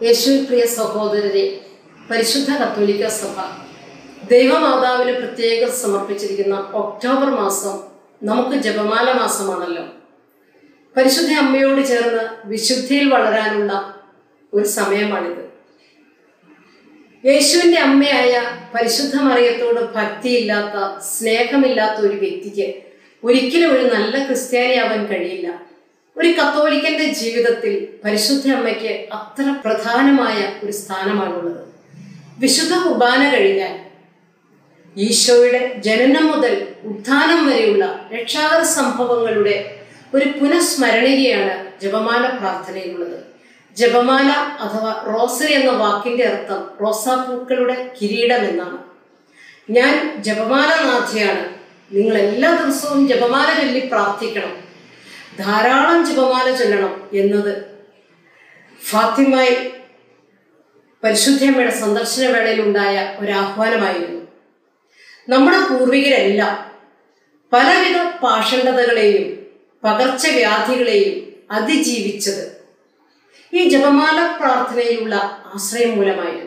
യേശുവിൽ പ്രിയ സഹോദരരെ പരിശുദ്ധ കത്തോലിക്ക സഭ ദൈവമാതാവിന് പ്രത്യേകം സമർപ്പിച്ചിരിക്കുന്ന ഒക്ടോബർ മാസം നമുക്ക് ജപമാല മാസമാണല്ലോ പരിശുദ്ധ അമ്മയോട് ചേർന്ന് വിശുദ്ധിയിൽ വളരാനുള്ള ഒരു സമയമാണിത് യേശുവിന്റെ അമ്മയായ പരിശുദ്ധ മറിയത്തോട് ഭക്തിയില്ലാത്ത സ്നേഹമില്ലാത്ത ഒരു വ്യക്തിക്ക് ഒരിക്കലും ഒരു നല്ല ക്രിസ്ത്യാനിയാവാൻ കഴിയില്ല ഒരു കത്തോലിക്കന്റെ ജീവിതത്തിൽ പരിശുദ്ധ അമ്മയ്ക്ക് അത്ര പ്രധാനമായ ഒരു സ്ഥാനമാണുള്ളത് വിശുദ്ധ കുർബാന കഴിഞ്ഞാൽ ഈശോയുടെ ജനനം മുതൽ ഉത്ഥാനം വരെയുള്ള രക്ഷാകര സംഭവങ്ങളുടെ ഒരു പുനഃസ്മരണികയാണ് ജപമാല പ്രാർത്ഥനയിലുള്ളത് ജപമാല അഥവാ റോസറി എന്ന വാക്കിന്റെ അർത്ഥം റോസാപ്പൂക്കളുടെ കിരീടം എന്നാണ് ഞാൻ ജപമാല നാഥയാണ് നിങ്ങൾ എല്ലാ ദിവസവും ജപമാല ചൊല്ലി പ്രാർത്ഥിക്കണം ധാരാളം ജപമാല ചൊല്ലണം എന്നത് ഫാത്തിമായി പരിശുദ്ധമ്മയുടെ സന്ദർശന വേളയിൽ ഉണ്ടായ ഒരു ആഹ്വാനമായിരുന്നു നമ്മുടെ പൂർവികരെല്ലാം പലവിധ പാഷണ്ഡതകളെയും പകർച്ചവ്യാധികളെയും അതിജീവിച്ചത് ഈ ജപമാല പ്രാർത്ഥനയിലുള്ള ആശ്രയം മൂലമായിരുന്നു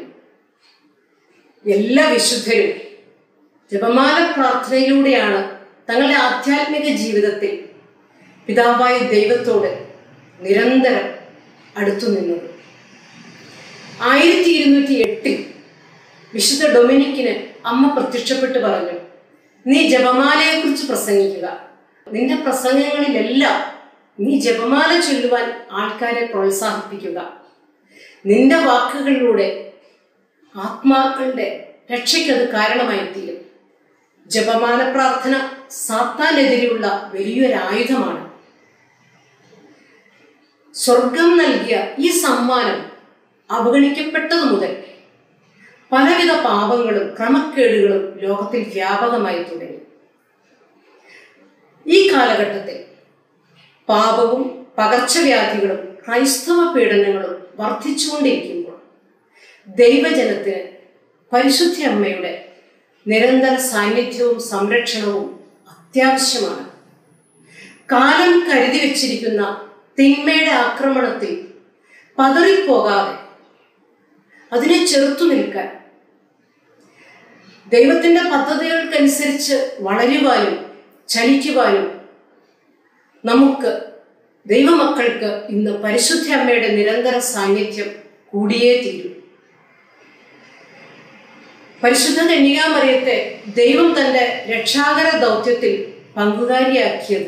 എല്ലാ വിശുദ്ധരും ജപമാല പ്രാർത്ഥനയിലൂടെയാണ് തങ്ങളുടെ ആധ്യാത്മിക ജീവിതത്തിൽ പിതാവായ ദൈവത്തോട് നിരന്തരം അടുത്തു നിന്നത് ആയിരത്തി ഇരുന്നൂറ്റി എട്ടിൽ വിശുദ്ധ ഡൊമിനിക്കിന് അമ്മ പ്രത്യക്ഷപ്പെട്ട് പറഞ്ഞു നീ ജപമാലയെക്കുറിച്ച് പ്രസംഗിക്കുക നിന്റെ പ്രസംഗങ്ങളിലെല്ലാം നീ ജപമാല ചൊല്ലുവാൻ ആൾക്കാരെ പ്രോത്സാഹിപ്പിക്കുക നിന്റെ വാക്കുകളിലൂടെ ആത്മാക്കളുടെ രക്ഷയ്ക്കത് കാരണമായി തീരും ജപമാല പ്രാർത്ഥന സാത്താനെതിരെയുള്ള വലിയൊരു ആയുധമാണ് സ്വർഗം നൽകിയ ഈ സമ്മാനം അവഗണിക്കപ്പെട്ടതു മുതൽ പലവിധ പാപങ്ങളും ക്രമക്കേടുകളും ലോകത്തിൽ വ്യാപകമായി തുടങ്ങി ഈ കാലഘട്ടത്തിൽ പാപവും പകർച്ചവ്യാധികളും ക്രൈസ്തവ പീഡനങ്ങളും വർദ്ധിച്ചുകൊണ്ടിരിക്കുമ്പോൾ ദൈവജനത്തിന് പരിശുദ്ധ അമ്മയുടെ നിരന്തര സാന്നിധ്യവും സംരക്ഷണവും അത്യാവശ്യമാണ് കാലം കരുതി വച്ചിരിക്കുന്ന തിന്മയുടെ ആക്രമണത്തിൽ പതറിപ്പോകാതെ അതിനെ ചെറുത്തു നിൽക്കാൻ ദൈവത്തിന്റെ പദ്ധതികൾക്കനുസരിച്ച് വളരുവാനും ചലിക്കുവാനും നമുക്ക് ദൈവമക്കൾക്ക് ഇന്ന് പരിശുദ്ധ അമ്മയുടെ നിരന്തര സാന്നിധ്യം കൂടിയേ തീരൂ പരിശുദ്ധ കന്യകാമറിയത്തെ ദൈവം തന്റെ രക്ഷാകര ദൗത്യത്തിൽ പങ്കുകാരിയാക്കിയത്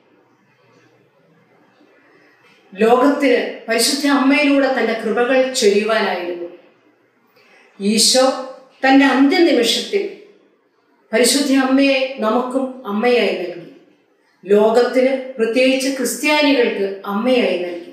ലോകത്തിന് പരിശുദ്ധ അമ്മയിലൂടെ തന്റെ കൃപകൾ ചൊരിയുവാനായിരുന്നു ഈശോ തന്റെ അന്ത്യനിമിഷത്തിൽ പരിശുദ്ധ അമ്മയെ നമുക്കും അമ്മയായി നൽകി ലോകത്തിന് പ്രത്യേകിച്ച് ക്രിസ്ത്യാനികൾക്ക് അമ്മയായി നൽകി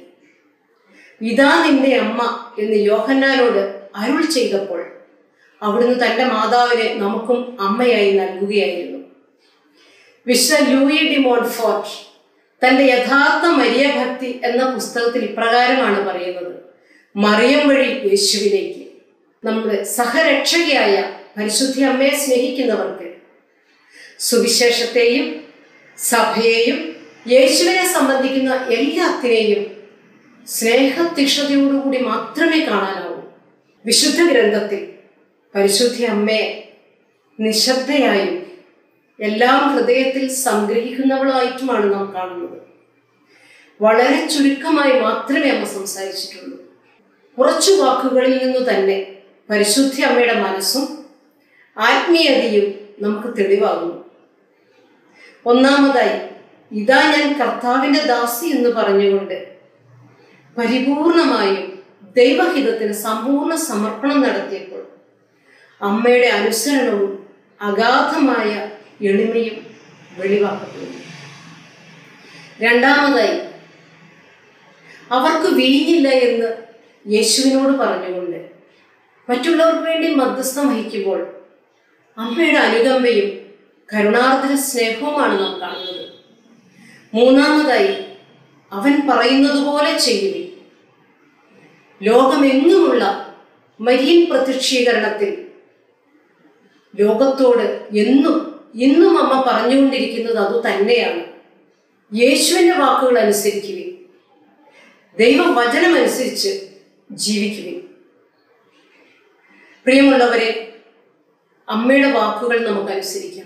ഇതാ നിന്റെ അമ്മ എന്ന് യോഹന്നാനോട് അരുൾ ചെയ്തപ്പോൾ അവിടുന്ന് തന്റെ മാതാവിനെ നമുക്കും അമ്മയായി നൽകുകയായിരുന്നു വിശ്വ ലൂയി ഡി മോൺഫോർട്ട് തന്റെ യഥാർത്ഥ മരിയ ഭക്തി എന്ന പുസ്തകത്തിൽ ഇപ്രകാരമാണ് പറയുന്നത് മറിയം വഴി യേശുവിലേക്ക് നമ്മുടെ സഹരക്ഷകയായ പരിശുദ്ധ അമ്മയെ സ്നേഹിക്കുന്നവർക്ക് സുവിശേഷത്തെയും സഭയെയും യേശുവിനെ സംബന്ധിക്കുന്ന എല്ലാത്തിനെയും സ്നേഹതീക്ഷ്ണതയോടുകൂടി മാത്രമേ കാണാനാവൂ വിശുദ്ധ ഗ്രന്ഥത്തിൽ പരിശുദ്ധ അമ്മയെ നിശബ്ദയായും എല്ലാം ഹൃദയത്തിൽ സംഗ്രഹിക്കുന്നവളായിട്ടുമാണ് നാം കാണുന്നത് വളരെ ചുരുക്കമായി മാത്രമേ അമ്മ സംസാരിച്ചിട്ടുള്ളൂ കുറച്ചു വാക്കുകളിൽ നിന്ന് തന്നെ പരിശുദ്ധ അമ്മയുടെ മനസ്സും ആത്മീയതയും നമുക്ക് തെളിവാകുന്നു ഒന്നാമതായി ഇതാ ഞാൻ കർത്താവിന്റെ ദാസി എന്ന് പറഞ്ഞുകൊണ്ട് പരിപൂർണമായും ദൈവഹിതത്തിന് സമ്പൂർണ്ണ സമർപ്പണം നടത്തിയപ്പോൾ അമ്മയുടെ അനുസരണവും അഗാധമായ എളിമയും വെളിവാക്കപ്പെടുന്നു രണ്ടാമതായി അവർക്ക് വീഞ്ഞില്ല എന്ന് യേശുവിനോട് പറഞ്ഞുകൊണ്ട് മറ്റുള്ളവർക്ക് വേണ്ടി മധ്യസ്ഥം വഹിക്കുമ്പോൾ അമ്മയുടെ അനുകമ്പയും കരുണാർദ്ര സ്നേഹവുമാണ് നാം കാണുന്നത് മൂന്നാമതായി അവൻ പറയുന്നത് പോലെ ചെയ്യുവിൻ ലോകമെങ്ങുമുള്ള മരിയൻ പ്രത്യക്ഷീകരണത്തിൽ ലോകത്തോട് എന്നും ഇന്നും അമ്മ പറഞ്ഞുകൊണ്ടിരിക്കുന്നത് അത് തന്നെയാണ് യേശുവിന്റെ വാക്കുകൾ അനുസരിക്കുവിൻ ദൈവവചനമനുസരിച്ച് ജീവിക്കുവിൻ പ്രിയമുള്ളവരെ അമ്മയുടെ വാക്കുകൾ നമുക്ക് അനുസരിക്കാം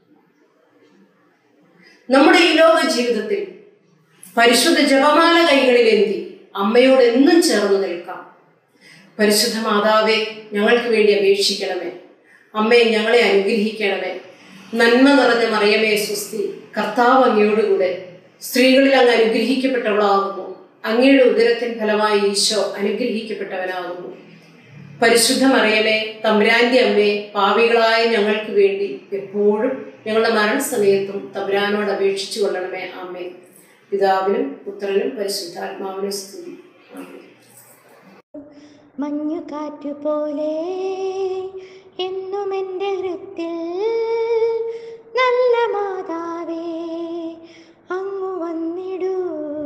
നമ്മുടെ ഈ ലോക ജീവിതത്തിൽ പരിശുദ്ധ ജപമാല കൈകളിലേന്തി അമ്മയോട് എന്നും ചേർന്ന് നിൽക്കാം പരിശുദ്ധ മാതാവെ ഞങ്ങൾക്ക് വേണ്ടി അപേക്ഷിക്കണമേ അമ്മയെ ഞങ്ങളെ അനുഗ്രഹിക്കണമേ നന്മ നിറഞ്ഞ മറിയമേ സുസ്തി കർത്താവ് അങ്ങയോടുകൂടെ സ്ത്രീകളിൽ അങ്ങ് അനുഗ്രഹിക്കപ്പെട്ടവളാകുന്നു അങ്ങയുടെ ഉദരത്തിൻ ഫലമായി ഈശോ അനുഗ്രഹിക്കപ്പെട്ടവനാകുന്നു പരിശുദ്ധ മറിയമേ തമ്പുരാന്റെ അമ്മേ പാവികളായ ഞങ്ങൾക്ക് വേണ്ടി എപ്പോഴും ഞങ്ങളുടെ മരണസമയത്തും തമ്പുരാനോട് അപേക്ഷിച്ചു കൊള്ളണമേ അമ്മേ പിതാവിനും പുത്രനും പരിശുദ്ധാത്മാവിനും സ്തുതി ആമേൻ മഞ്ഞുകാറ്റുപോലെ എന്നും എൻ്റെ ഹൃത്തിൽ നല്ല മാതാവേ അങ്ങു വന്നിടൂ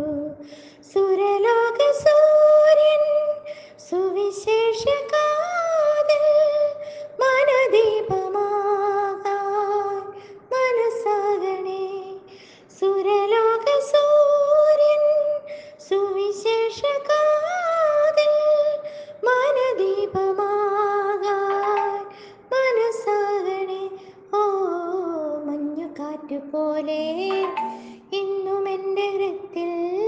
സുരലോക സൂര്യൻ സുവിശേഷ കാതൽ മനദീപമാകാൻ മനസ്സാകണേ സുരലോക സൂര്യൻ സുവിശേഷ കാതൽ മനദീപമാകാൻ മനസ്സാകണേ ഓ മഞ്ഞുകാറ്റു പോലെ ഇന്നും എൻ്റെ ഹൃത്തിൽ